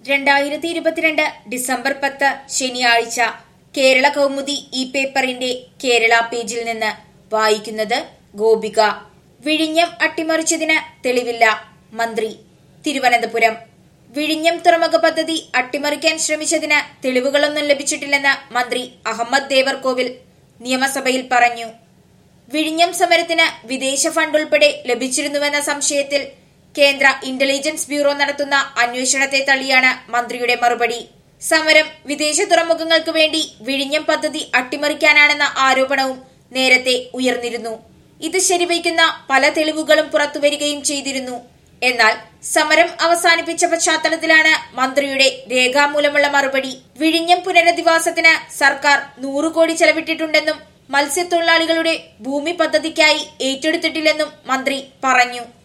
രണ്ടായിരത്തി ഇരുപത്തിരണ്ട് ഡിസംബർ പത്ത് ശനിയാഴ്ച കേരള കൗമുദി ഈ പേപ്പറിന്റെ കേരള പേജിൽ നിന്ന് വായിക്കുന്നത് ഗോപിക വിഴിഞ്ഞം അട്ടിമറിച്ചതിന് തെളിവില്ല മന്ത്രി തിരുവനന്തപുരം വിഴിഞ്ഞം തുറമുഖ പദ്ധതി അട്ടിമറിക്കാൻ ശ്രമിച്ചതിന് തെളിവുകളൊന്നും ലഭിച്ചിട്ടില്ലെന്ന് മന്ത്രി അഹമ്മദ് ദേവർകോവിൽ നിയമസഭയിൽ പറഞ്ഞു വിഴിഞ്ഞം സമരത്തിന് വിദേശ ഫണ്ട് ഉൾപ്പെടെ ലഭിച്ചിരുന്നുവെന്ന സംശയത്തിൽ കേന്ദ്ര ഇന്റലിജൻസ് ബ്യൂറോ നടത്തുന്ന അന്വേഷണത്തെ തള്ളിയാണ് മന്ത്രിയുടെ മറുപടി സമരം വിദേശ തുറമുഖങ്ങൾക്ക് വേണ്ടി വിഴിഞ്ഞം പദ്ധതി അട്ടിമറിക്കാനാണെന്ന ആരോപണവും നേരത്തെ ഉയർന്നിരുന്നു ഇത് ശരിവയ്ക്കുന്ന പല തെളിവുകളും പുറത്തുവരികയും ചെയ്തിരുന്നു എന്നാൽ സമരം അവസാനിപ്പിച്ച പശ്ചാത്തലത്തിലാണ് മന്ത്രിയുടെ രേഖാമൂലമുള്ള മറുപടി വിഴിഞ്ഞം പുനരധിവാസത്തിന് സർക്കാർ നൂറ് കോടി ചെലവിട്ടിട്ടുണ്ടെന്നും മത്സ്യത്തൊഴിലാളികളുടെ ഭൂമി പദ്ധതിക്കായി ഏറ്റെടുത്തിട്ടില്ലെന്നും മന്ത്രി പറഞ്ഞു